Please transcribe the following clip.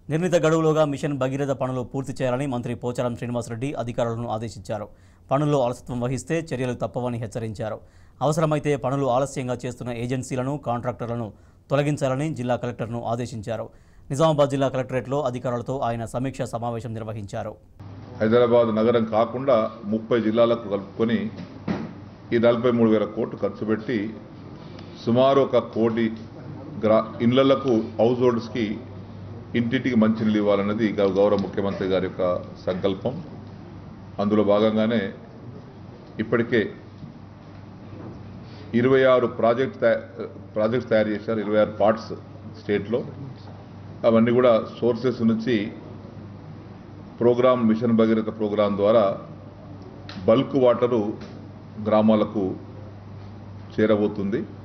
నిర్ణీత గడువులోగా మిషన్ భగీరథ పనులు పూర్తి చేయాలని మంత్రి పోచారం శ్రీనివాసరెడ్డి అధికారులను ఆదేశించారు పనుల్లో అలసత్వం వహిస్తే చర్యలు తప్పవని హెచ్చరించారు అవసరమైతే పనులు ఆలస్యంగా చేస్తున్న ఏజెన్సీలను కాంట్రాక్టర్లను తొలగించాలని జిల్లా కలెక్టర్ను ఆదేశించారు నిజామాబాద్ జిల్లా కలెక్టరేట్లో అధికారులతో ఆయన సమీక్షా సమావేశం నిర్వహించారు హైదరాబాద్ నగరం కాకుండా ముప్పై జిల్లాలకు కలుపుకొని ఈ నలభై మూడు వేల కోట్లు ఖర్చు పెట్టి సుమారు ఒక కోటి గ్రా ఇళ్లకు హౌస్ హోల్డ్స్కి ఇంటింటికి మంచినీళ్ళు ఇవ్వాలన్నది గౌ- గౌరవ ముఖ్యమంత్రి గారి యొక్క సంకల్పం అందులో భాగంగానే ఇప్పటికే ఇరవై ఆరు ప్రాజెక్ట్ ప్రాజెక్ట్స్ తయారు చేశారు ఇరవై ఆరు పార్ట్స్ స్టేట్లో అవన్నీ కూడా సోర్సెస్ నుంచి ప్రోగ్రామ్ మిషన్ భగీరథ ప్రోగ్రాం ద్వారా బల్క్ వాటరు గ్రామాలకు చేరబోతుంది